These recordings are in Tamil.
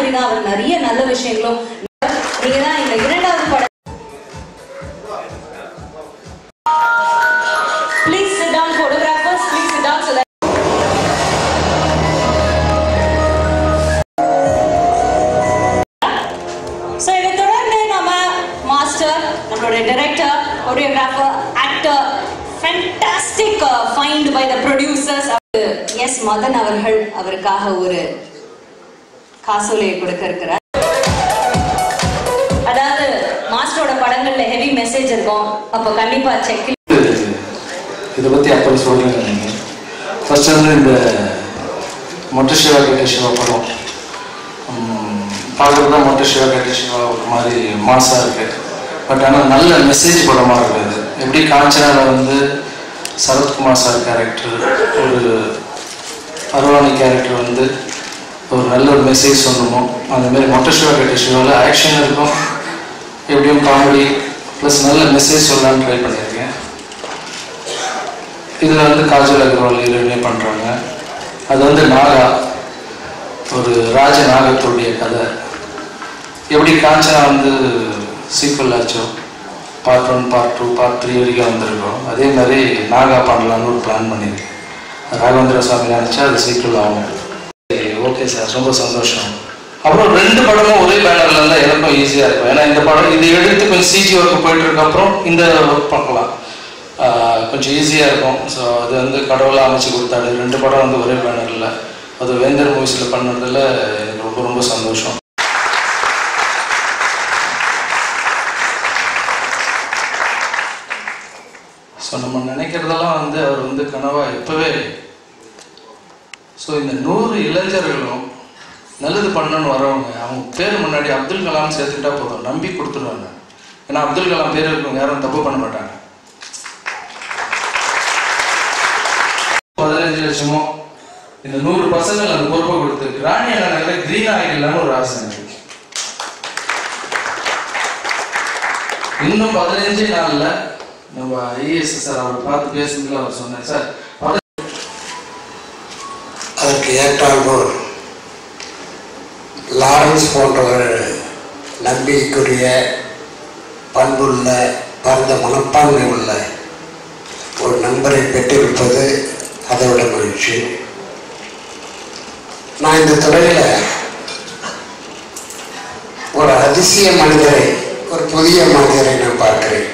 மாதிரி தான் அவர் நிறைய நல்ல விஷயங்களும் நீங்க தான் இந்த இரண்டாவது படம் please sit down photographers please sit down so that so இதை தொடர்ந்து நம்ம மாஸ்டர் நம்மளுடைய director choreographer actor fantastic find by the producers S Madhan அவர்கள் அவருக்காக ஒரு காசோலையை கொடுக்க இருக்கிறார் அதாவது மாஸ்டரோட படங்கள்ல ஹெவி மெசேஜ் இருக்கும் அப்போ கண்டிப்பா செக் இதை பற்றி அப்புறம் சொல்கிறேன் நீங்கள் ஃபர்ஸ்ட் வந்து இந்த மொட்டை சிவா கேட்ட சிவா படம் பார்க்குறது தான் மொட்டை சிவா கேட்ட சிவா ஒரு மாதிரி மாசாக இருக்கு பட் ஆனால் நல்ல மெசேஜ் படமாக இருக்குது எப்படி காஞ்சனாவில் வந்து சரத்குமார் சார் கேரக்டர் ஒரு அருவாணி கேரக்டர் வந்து ஒரு நல்ல ஒரு மெசேஜ் சொல்லணுமோ அந்த மாதிரி மொட்டை சிவா கேட்ட சிவாவில் ஆக்ஷன் இருக்கும் எப்படியும் காமெடி ப்ளஸ் நல்ல மெசேஜ் சொல்லலாம்னு ட்ரை பண்ணியிருக்கேன் இதில் வந்து காஜல் அகர்வால் ஹீரோயினே பண்ணுறாங்க அது வந்து நாகா ஒரு ராஜ நாகத்துடைய கதை எப்படி காஞ்சனா வந்து சீக்வல் ஆச்சோ part one part two part three வரைக்கும் வந்திருக்கோம் அதே மாதிரி நாகா பண்ணலான்னு ஒரு பிளான் பண்ணியிருக்கேன் ராகவேந்திர சுவாமி நினச்சா அது சீக்வல் ஆகும் ஓகே சார் ரொம்ப சந்தோஷம் அப்புறம் ரெண்டு படமும் ஒரே பேனர்ல இருந்தால் எனக்கும் ஈஸியாக இருக்கும் ஏன்னா இந்த படம் இது எடுத்து கொஞ்சம் சிஜி ஒர்க் போயிட்டு இருக்க அப்புறம் இந்த ஒர்க் பண்ணலாம் ஆஹ் கொஞ்சம் ஈஸியாக இருக்கும் ஸோ அது வந்து கடவுளாக அமைச்சு கொடுத்தாரு ரெண்டு படம் வந்து ஒரே பேனரில் அது வேந்தர் மூவிஸில் பண்ணதில் எனக்கு ரொம்ப ரொம்ப சந்தோஷம் ஸோ நம்ம நினைக்கிறதெல்லாம் வந்து அவர் வந்து கனவா எப்பவே ஸோ இந்த நூறு இளைஞர்களும் நல்லது பண்ணணும்னு வரவங்க அவங்க பேர் முன்னாடி அப்துல் கலாம் சேர்த்துக்கிட்டா போதும் நம்பி கொடுத்துருவாங்க ஏன்னா அப்துல் கலாம் பேர் இருக்கவங்க யாரும் தப்பு பண்ண மாட்டாங்க பதினஞ்சு லட்சமோ இந்த நூறு பசங்கள் அந்த பொறுப்பை கொடுத்து ராணி நகரில் கிரீன் ஆகிடலாம்னு ஒரு ஆசை எனக்கு இன்னும் பதினஞ்சு நாள்ல நம்ம ஐஏஎஸ் சார் அவர் பார்த்து பேசுனதுல அவர் சொன்னார் சார் பத- அதற்கு ஏற்றால்போல் லாரன்ஸ் போன்றவர் நம்பிக்கைக்குரிய பண்புள்ள பரந்த மனப்பான்மை உள்ள ஒரு நண்பரை பெற்றிருப்பது அதை விட மகிழ்ச்சி நான் இந்த துறையில் ஒரு அதிசய மனிதரை ஒரு புதிய மனிதரை நான் பார்க்கிறேன்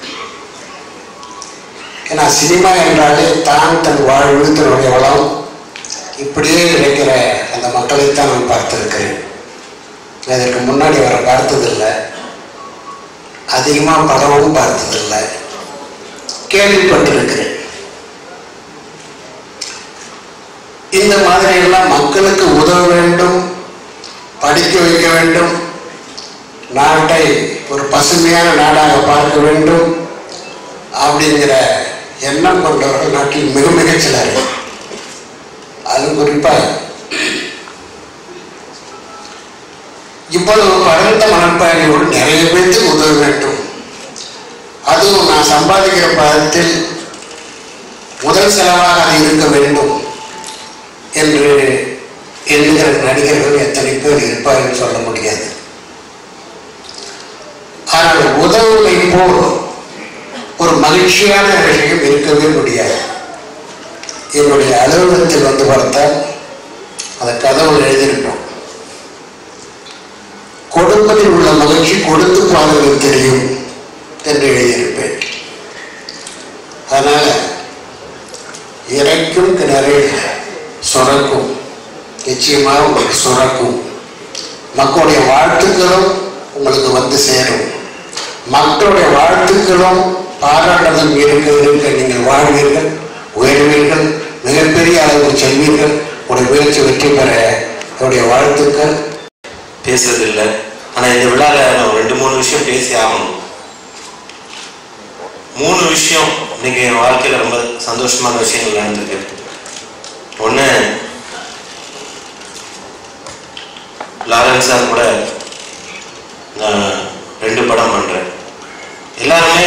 ஏன்னா சினிமா என்றாலே தான் தன் வாழ்வு தன்னுடைய வளம் இப்படியே கிடைக்கிற அந்த மக்களைத்தான் நான் பார்த்திருக்கிறேன் இதற்கு முன்னாடி அவரை பார்த்ததில்லை அதிகமாக படமும் பார்த்ததில்லை கேள்விப்பட்டிருக்கிறேன் இந்த மாதிரி எல்லாம் மக்களுக்கு உதவ வேண்டும் படிக்க வைக்க வேண்டும் நாட்டை ஒரு பசுமையான நாடாக பார்க்க வேண்டும் அப்படிங்கிற எண்ணம் கொண்டவர்கள் நாட்டில் மிக மிகச் சிலர் அது குறிப்பாக இவ்வளவு பரந்த மனப்பான்மையோடு நிறைய பேருக்கு உதவ வேண்டும் அதுவும் நான் சம்பாதிக்கிற பணத்தில் முதல் செலவாக அது இருக்க வேண்டும் என்று எண்ணுகிற நடிகர்கள் எத்தனை பேர் இருப்பார்கள் சொல்ல முடியாது ஆனால் உதவுமை போல் ஒரு மகிழ்ச்சியான விஷயம் இருக்கவே முடியாது என்னுடைய அலுவலகத்தில் வந்து பார்த்தால் அந்த கதவு எழுதியிருப்போம் கொடுப்பதில் உள்ள மகிழ்ச்சி கொடுத்து பாருங்கள் தெரியும் என்று எழுதியிருப்பேன் அதனால இறைக்கும் கிணறில் சுரக்கும் நிச்சயமாக உங்களுக்கு சுரக்கும் மக்களுடைய வாழ்த்துக்களும் உங்களுக்கு வந்து சேரும் மக்களுடைய வாழ்த்துக்களும் பாராட்டுதலும் இருக்க இருக்க நீங்கள் வாழ்வீர்கள் உயர்வீர்கள் மிகப்பெரிய அளவில் செல்வீர்கள் உங்களுடைய முயற்சி வெற்றி பெற என்னுடைய வாழ்த்துக்கள் பேசுறது இல்லை ஆனா இந்த விழால நான் ரெண்டு மூணு விஷயம் பேசி ஆகணும் மூணு விஷயம் இன்னைக்கு என் வாழ்க்கையில ரொம்ப சந்தோஷமான விஷயங்கள் நடந்திருக்கு ஒண்ணு லாரன்ஸ் சார் கூட நான் ரெண்டு படம் பண்றேன் எல்லாருமே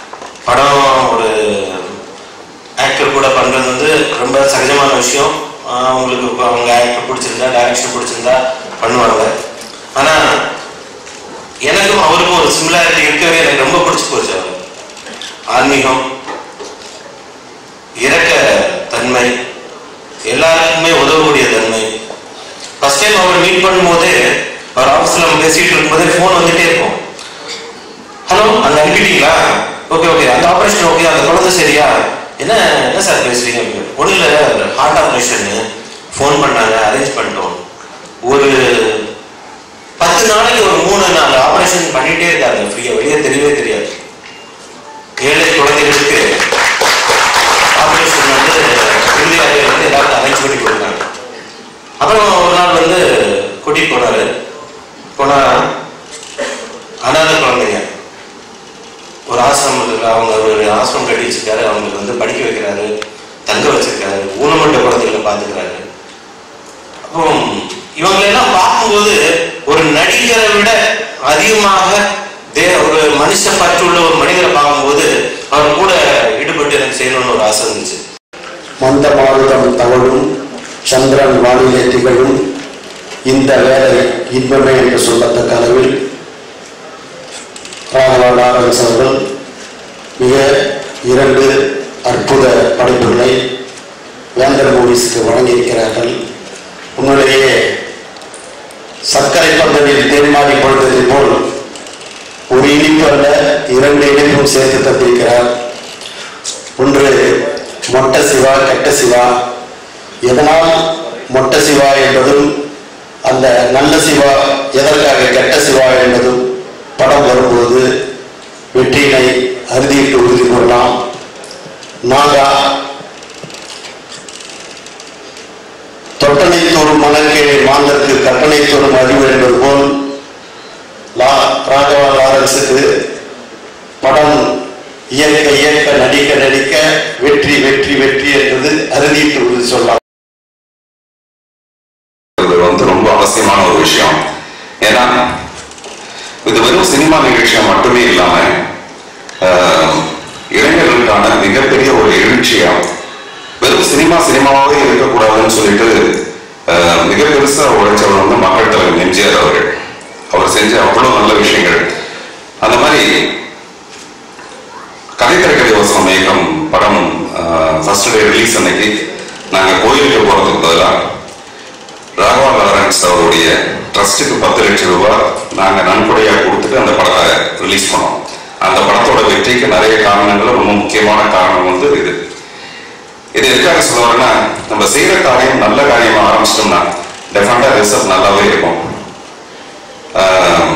படம் ஒரு ஆக்டர் கூட பண்றது வந்து ரொம்ப சகஜமான விஷயம் ஆஹ் அவங்களுக்கு இப்போ அவங்க ஆக்டர் பிடிச்சிருந்தா டைரக்ஷன் பிடிச்சிருந்தா பண்ணுவாங்க ஆனா எனக்கும் அவருக்கும் ஒரு சிமிலாரிட்டி இருக்கவே எனக்கு ரொம்ப பிடிச்சி போச்சு அவர் ஆன்மீகம் இரக்க தன்மை எல்லாருக்குமே உதவக்கூடிய தன்மை ஃபர்ஸ்ட் டைம் அவர் மீட் பண்ணும்போது அவர் ஆஃபீஸில் நம்ம பேசிட்டு இருக்கும்போதே ஃபோன் வந்துட்டே இருக்கும் ஹலோ அங்கே அனுப்பிட்டீங்களா ஓகே ஓகே அந்த ஆப்ரேஷன் ஓகே அந்த குழந்தை சரியா என்ன என்ன சார் பேசுறீங்க ஒன்றும் இல்லை ஹார்ட் ஆப்ரேஷன் ஃபோன் பண்ணாங்க அரேஞ்ச் பண்ணிட்டோம் ஒரு பத்து நாளைக்கு ஒரு மூணு நாலு ஆப்ரேஷன் பண்ணிட்டே இருக்காங்க ஃப்ரீயாக வெளியே தெரியவே தெரியாது ஏழை குழந்தைகளுக்கு ஆப்ரேஷன் வந்து இந்தியாவில் வந்து எல்லாருக்கும் அரேஞ்ச் பண்ணி கொடுத்தாங்க அப்புறம் ஒரு நாள் வந்து கூட்டிட்டு போனாரு போனா அனாத குழந்தைங்க ஒரு ஆசிரமத்துக்கு அவங்க ஒரு ஆசிரமம் கட்டி வச்சிருக்காரு அவங்களுக்கு வந்து படிக்க வைக்கிறாரு தங்க வச்சிருக்காரு ஊனமட்ட குழந்தைகளை பார்த்துக்கிறாரு அப்போ இவங்களெல்லாம் பார்க்கும்போது ஒரு நடிகரை விட அதிகமாக தே ஒரு மனுஷ பற்றுள்ள ஒரு மனிதரை பார்க்கும்போது அவர் கூட ஈடுபட்டு எனக்கு செய்யணும்னு ஒரு ஆசை இருந்துச்சு மந்த மாருதம் தவழும் சந்திரன் வானிலை திகழும் இந்த வேலை இன்பமே என்று சொல்லத்தக்க அளவில் ராகவா லாரன்ஸ் அவர்கள் மிக இரண்டு அற்புத படைப்புகளை வேந்தர் மூவிஸ்க்கு வழங்கியிருக்கிறார்கள் உண்மையிலேயே சர்க்கரை பந்தலில் தேன்மாடி பொழுது போல் ஒரு இனிப்பு அல்ல இரண்டு இனிப்பும் சேர்த்து தந்திருக்கிறார் ஒன்று மொட்ட சிவா கெட்ட சிவா எதனால் மொட்ட சிவா என்பதும் அந்த நல்ல சிவா எதற்காக கெட்ட சிவா என்பதும் படம் வரும்போது வெற்றியினை அறுதியிட்டு உறுதி கூறலாம் நாகா தொட்டனை தோறும் மலர்கீழே மாந்தற்கு கற்பனை தோறும் அறிவு என்பது போல் லா ராகவா லாரன்ஸுக்கு படம் இயற்க இயற்க நடிக்க நடிக்க வெற்றி வெற்றி வெற்றி என்பது அறுதியிட்டு உறுதி சொல்லலாம் இது வந்து ரொம்ப அவசியமான ஒரு விஷயம் ஏன்னா இது வெறும் சினிமா நிகழ்ச்சியா மட்டுமே இல்லாம ஆஹ், இளைஞர்களுக்கான மிகப்பெரிய ஒரு எழுச்சியா வெறும் சினிமா சினிமாவாகவே இருக்கக்கூடாதுன்னு சொல்லிட்டு ஆஹ், மிக பெருசா உழைச்சவர் வந்து மக்கள் தலைவர் எம்ஜிஆர் அவர்கள் அவர் செஞ்ச அவ்வளவு நல்ல விஷயங்கள் அந்த மாதிரி கதை திரைக்கதை வசனம் இயக்கம் படம் ஃபர்ஸ்ட் டே ரிலீஸ் அன்னைக்கு நாங்கள் கோயிலுக்கு போகிறதுக்கு பதிலாக ராகவா லாரன்ஸ் அவருடைய ட்ரஸ்ட்டுக்கு பத்து லட்சம் ரூபாய் நாங்கள் நன்கொடையாக கொடுத்துட்டு அந்த படத்தை ரிலீஸ் பண்ணோம் அந்த படத்தோட வெற்றிக்கு நிறைய காரணங்கள் ரொம்ப முக்கியமான காரணம் வந்து இது இது எதுக்காக சொல்ல வரேன்னா நம்ம செய்யற காரியம் நல்ல காரியமா ஆரம்பிச்சிட்டோம்னா டெஃபினட்டா ரிசல்ட் நல்லாவே இருக்கும் ஆஹ்